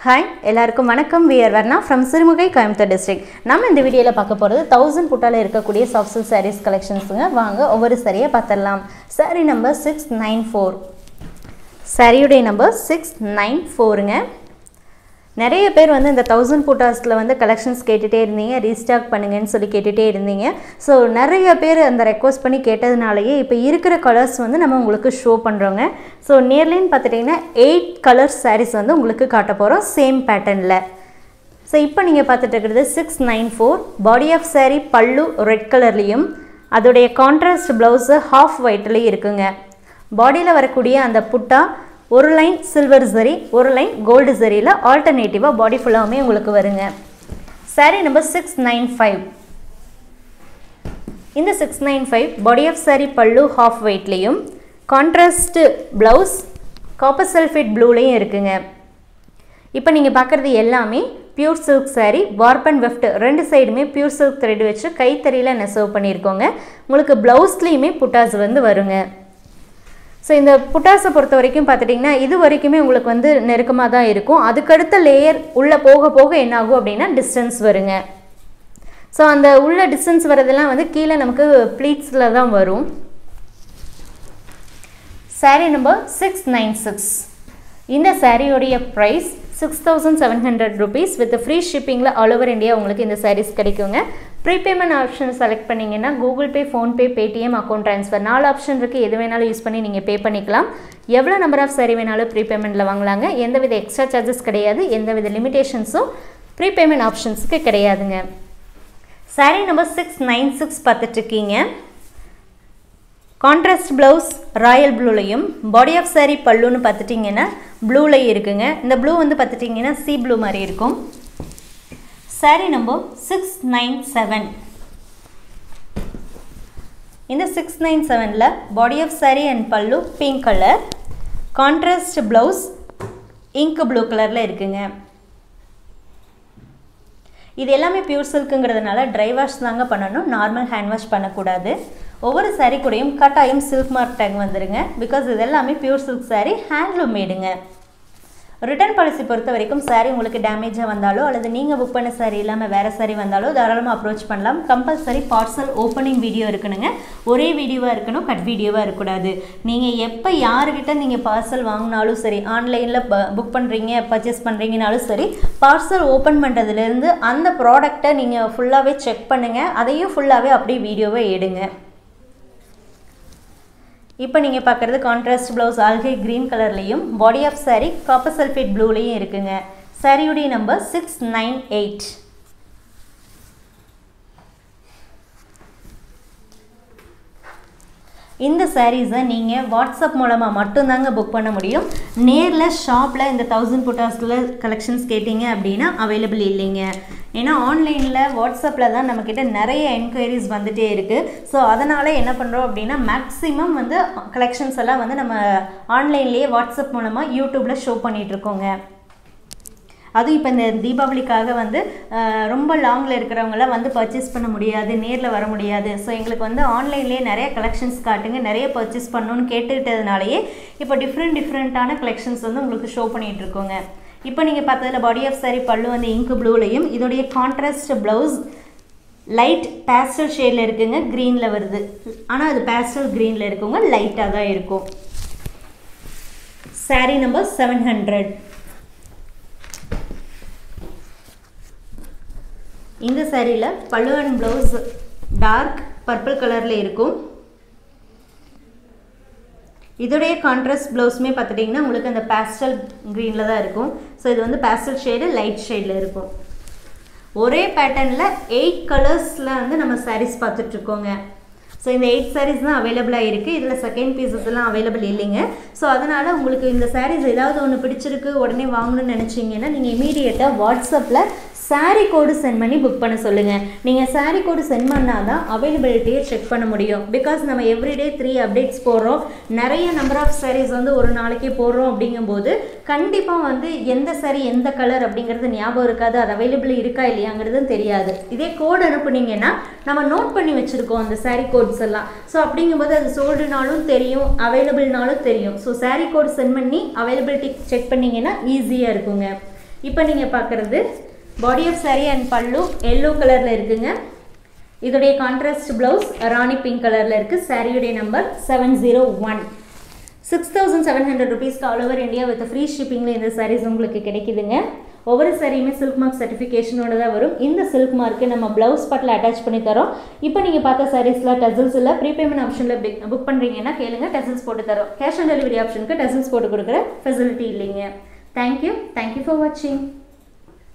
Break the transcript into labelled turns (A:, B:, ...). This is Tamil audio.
A: ஹாய் எல்லாருக்கும் வணக்கம் we're Varna from Sirumugai Coimbatore district நம்ம இந்த வீடியோவில் பார்க்க போகிறது தௌசண்ட் புட்டால இருக்கக்கூடிய சாஃப்ட் சில்க் சாரீஸ் கலெக்ஷன்ஸுங்க வாங்க ஒவ்வொரு சரியாக பார்த்துடலாம் sari number six nine four சாரியுடைய நம்பர் சிக்ஸ் நைன் ஃபோருங்க நிறைய பேர் வந்து இந்த தௌசண்ட் புட்டாஸில் வந்து கலெக்ஷன்ஸ் கேட்டுகிட்டே இருந்தீங்க ரீஸ்டாக் பண்ணுங்கன்னு சொல்லி கேட்டுகிட்டே இருந்தீங்க ஸோ நிறைய பேர் அந்த ரெக்வஸ்ட் பண்ணி கேட்டதுனாலேயே இப்போ இருக்கிற கலர்ஸ் வந்து நம்ம உங்களுக்கு ஷோ பண்ணுறோங்க ஸோ நேர்லேன்னு பார்த்துட்டிங்கன்னா எயிட் கலர்ஸ் சாரீஸ் வந்து உங்களுக்கு காட்ட போகிறோம் சேம் பேட்டர்னில் ஸோ இப்போ நீங்கள் பார்த்துட்டு இருக்கிறது six nine four body of sari பல்லு ரெட் கலர்லேயும் அதோடைய கான்ட்ராஸ்ட் ப்ளவுஸு ஹாஃப் ஒயிட்லேயும் இருக்குங்க பாடியில் வரக்கூடிய அந்த புட்டா ஒரு லைன் சில்வர் சரி ஒரு லைன் கோல்டு சரியில் ஆல்டர்னேட்டிவாக பாடி ஃபுல்லாகவுமே உங்களுக்கு வருங்க sari number six nine five இந்த six nine five body of sari பல்லு ஹாஃப் ஒயிட்லேயும் கான்ட்ராஸ்ட் ப்ளவுஸ் காப்பர் சல்ஃபேட் ப்ளூலேயும் இருக்குங்க இப்போ நீங்கள் பார்க்குறது எல்லாமே pure silk sari warp and weft ரெண்டு சைடுமே பியூர் சில்க் த்ரெட் வச்சு கைத்தறியில் நெசவு பண்ணியிருக்கோங்க உங்களுக்கு ப்ளவுஸ்லேயுமே புட்டாஸ் வந்து வருங்க ஸோ இந்த புட்டாஸை பொறுத்த வரைக்கும் பார்த்துட்டிங்கன்னா இது வரைக்குமே உங்களுக்கு வந்து நெருக்கமாக தான் இருக்கும் அதுக்கடுத்த லேயர் உள்ளே போக போக என்ன ஆகும் அப்படின்னா டிஸ்டன்ஸ் வருங்க ஸோ அந்த உள்ள டிஸ்டன்ஸ் வரதெல்லாம் வந்து கீழே நமக்கு ப்ளீட்ஸில் தான் வரும் sari number six nine six இந்த சாரியோடைய price six thousand seven hundred rupees with free ஷிப்பிங்கில் ஆல் ஓவர் இந்தியா உங்களுக்கு இந்த சாரீஸ் கிடைக்குங்க ப்ரீபேமெண்ட் ஆப்ஷன் செலக்ட் பண்ணிங்கன்னா Google Pay PhonePe Paytm account transfer நாலு ஆப்ஷன் இருக்குது எது வேணாலும் யூஸ் பண்ணி நீங்கள் பே பண்ணிக்கலாம் எவ்வளோ நம்பர் ஆஃப் சாரி வேணாலும் ப்ரீபேமெண்ட்டில் வாங்கலாங்க எந்தவித எக்ஸ்ட்ரா சார்ஜஸ் கிடையாது எந்தவித லிமிடேஷன்ஸும் ப்ரீபேமெண்ட் ஆப்ஷன்ஸுக்கு கிடையாதுங்க sari number six nine six பார்த்துட்ருக்கீங்க கான்ட்ராஸ்ட் ப்ளவுஸ் ராயல் ப்ளூலையும் பாடி ஆஃப் சாரீ பல்லுன்னு பார்த்துட்டிங்கன்னா ப்ளூலையும் இருக்குங்க இந்த ப்ளூ வந்து பார்த்துட்டிங்கன்னா சி ப்ளூ மாதிரி இருக்கும் sari number six nine seven இந்த சிக்ஸ் நைன் செவனில் பாடி ஆஃப் சாரீ அண்ட் பல்லு pink colour contrast blouse ink blue கலரில் இருக்குங்க இது எல்லாமே பியூர் சில்க்குங்கிறதுனால ட்ரை வாஷ் தாங்க பண்ணணும் நார்மல் ஹேண்ட் வாஷ் பண்ணக்கூடாது ஒவ்வொரு சாரீ கூடயும் கட்டாயம் சில்க் மார்க் டேக் வந்துடுங்க பிகாஸ் இது எல்லாமே பியூர் சில்க் சாரீ ஹேண்ட்லூம் மேடுங்க ரிட்டர்ன் பாலிசி பொறுத்த வரைக்கும் சாரீ உங்களுக்கு டேமேஜாக வந்தாலோ அல்லது நீங்கள் புக் பண்ண சாரீ இல்லாமல் வேறு சாரீ வந்தாலோ தாராளமாக அப்ரோச் பண்ணலாம் கம்பல்சரி பார்சல் ஓப்பனிங் வீடியோ இருக்கணுங்க ஒரே வீடியோவாக இருக்கணும் கட் வீடியோவாக இருக்கக்கூடாது நீங்கள் எப்போ யாருக்கிட்ட நீங்கள் பார்சல் வாங்கினாலும் சரி ஆன்லைனில் புக் பண்ணுறீங்க பர்ச்சேஸ் பண்ணுறீங்கனாலும் சரி பார்சல் ஓப்பன் பண்ணுறதுலேருந்து அந்த ப்ராடக்டை நீங்கள் ஃபுல்லாகவே செக் பண்ணுங்கள் அதையும் ஃபுல்லாகவே அப்படியே வீடியோவை எடுங்க இப்போ நீங்கள் பார்க்குறது கான்ட்ராஸ்ட் ப்ளவுஸ் ஆல்கே க்ரீன் கலர்லேயும் body of sari copper sulphate ப்ளூலேயும் இருக்குங்க சாரியுடைய நம்பர் சிக்ஸ் நைன் எயிட் இந்த சாரீஸை நீங்கள் வாட்ஸ்அப் மூலமாக மட்டும்தாங்க புக் பண்ண முடியும் நேரில் ஷாப்பில் இந்த தௌசண்ட் புட்டாஸில் கலெக்ஷன்ஸ் கேட்டிங்க அப்படின்னா அவைலபிள் இல்லைங்க ஏன்னா ஆன்லைனில் வாட்ஸ்அப்பில் தான் நம்மக்கிட்ட நிறைய என்கொயரிஸ் வந்துகிட்டே இருக்குது ஸோ அதனால் என்ன பண்ணுறோம் அப்படின்னா மேக்ஸிமம் வந்து கலெக்ஷன்ஸ் எல்லாம் வந்து நம்ம ஆன்லைன்லேயே வாட்ஸ்அப் மூலமாக யூடியூப்பில் ஷோ பண்ணிகிட்ருக்கோங்க அதுவும் இப்போ இந்த தீபாவளிக்காக வந்து ரொம்ப லாங்கில் இருக்கிறவங்களாம் வந்து பர்ச்சேஸ் பண்ண முடியாது நேரில் வர முடியாது ஸோ எங்களுக்கு வந்து ஆன்லைன்லேயே நிறைய கலெக்ஷன்ஸ் காட்டுங்க நிறைய பர்ச்சேஸ் பண்ணணும்னு கேட்டுக்கிட்டதுனாலேயே இப்போ டிஃப்ரெண்ட் டிஃப்ரெண்ட்டான கலெக்ஷன்ஸ் வந்து உங்களுக்கு ஷோ பண்ணிகிட்டு இருக்கோங்க இப்போ நீங்கள் பார்த்ததில் பாடி ஆஃப் சாரி பல்லு வந்து இங்கு ப்ளூலையும் இதோடைய கான்ட்ராஸ்ட் ப்ளவுஸ் லைட் பேஸ்டல் ஷேடில் இருக்குங்க க்ரீனில் வருது ஆனால் அது பேஸ்டல் க்ரீனில் இருக்குங்க லைட்டாக தான் இருக்கும் சாரீ நம்பர் செவன் ஹண்ட்ரட் இந்த சாரியில் பல்லு அண்ட் ப்ளவுஸ் டார்க் பர்பிள் கலரில் இருக்கும் இதோடைய கான்ட்ராஸ்ட் ப்ளவுஸுமே பார்த்துட்டிங்கன்னா உங்களுக்கு அந்த பேஸ்டல் க்ரீனில் தான் இருக்கும் ஸோ இது வந்து பேஸ்டல் ஷேடு லைட் ஷேடில் இருக்கும் ஒரே பேட்டர்னில் எயிட் கலர்ஸில் வந்து நம்ம சாரீஸ் பார்த்துட்ருக்கோங்க ஸோ இந்த எயிட் சாரீஸ் தான் அவைலபிளாக இருக்குது இதில் செகண்ட் பீசஸ் எல்லாம் அவைலபிள் இல்லைங்க ஸோ அதனால் உங்களுக்கு இந்த சாரீஸ் ஏதாவது ஒன்று பிடிச்சிருக்கு உடனே வாங்கணும்னு நினச்சிங்கன்னா நீங்கள் இமீடியட்டாக வாட்ஸ்அப்பில் சாரீ கோடு சென்ட் பண்ணி புக் பண்ண சொல்லுங்கள் நீங்கள் சாரீ கோடு சென்ட் பண்ணால் தான் அவைலபிலிட்டியை செக் பண்ண முடியும் பிகாஸ் நம்ம எவ்ரிடே த்ரீ அப்டேட்ஸ் போடுறோம் நிறைய நம்பர் ஆஃப் சாரீஸ் வந்து ஒரு நாளைக்கு போடுறோம் அப்படிங்கும்போது கண்டிப்பாக வந்து எந்த சாரீ எந்த கலர் அப்படிங்கிறது ஞாபகம் இருக்காது அது அவைலபிள் இருக்கா இல்லையாங்கிறதும் தெரியாது இதே கோடு அனுப்புனீங்கன்னா நம்ம நோட் பண்ணி வச்சுருக்கோம் அந்த சாரீ கோட்ஸ் எல்லாம் ஸோ அப்படிங்கும்போது அது சோல்டுனாலும் தெரியும் அவைலபிள்னாலும் தெரியும் ஸோ சாரீ கோடு சென்ட் பண்ணி அவைலபிலிட்டி செக் பண்ணிங்கன்னா ஈஸியாக இருக்குங்க இப்போ நீங்கள் பார்க்குறது பாடி ஆஃப் saree அண்ட் பல்லு எல்லோ கலரில் இருக்குங்க இதோடைய கான்ட்ராஸ்ட் ப்ளவுஸ் ராணி பிங்க் கலரில் இருக்குது சாரியுடைய number seven zero one six thousand seven hundred ருபீஸ்க்கு all over India with free ஷிப்பிங்கில் இந்த சாரீஸ் உங்களுக்கு கிடைக்குதுங்க ஒவ்வொரு சாரியுமே சில்க் மார்க் சர்டிஃபிகேஷனோட தான் வரும் இந்த சில்க் மார்க்கு நம்ம ப்ளவுஸ் பட்டில் அட்டாச் பண்ணி தரோம் இப்போ நீங்கள் பார்த்த சாரீஸில் டசல்ஸ் இல்லை ப்ரீபேமெண்ட் ஆப்ஷனில் புக் பண்ணுறீங்கன்னா கேளுங்க டசல்ஸ் போட்டு தரோம் கேஷ் ஆன் டெலிவரி ஆப்ஷனுக்கு டசல்ஸ் போட்டு கொடுக்குற ஃபெசிலிட்டி இல்லைங்க தேங்க்யூ தேங்க்யூ ஃபார் வாட்சிங்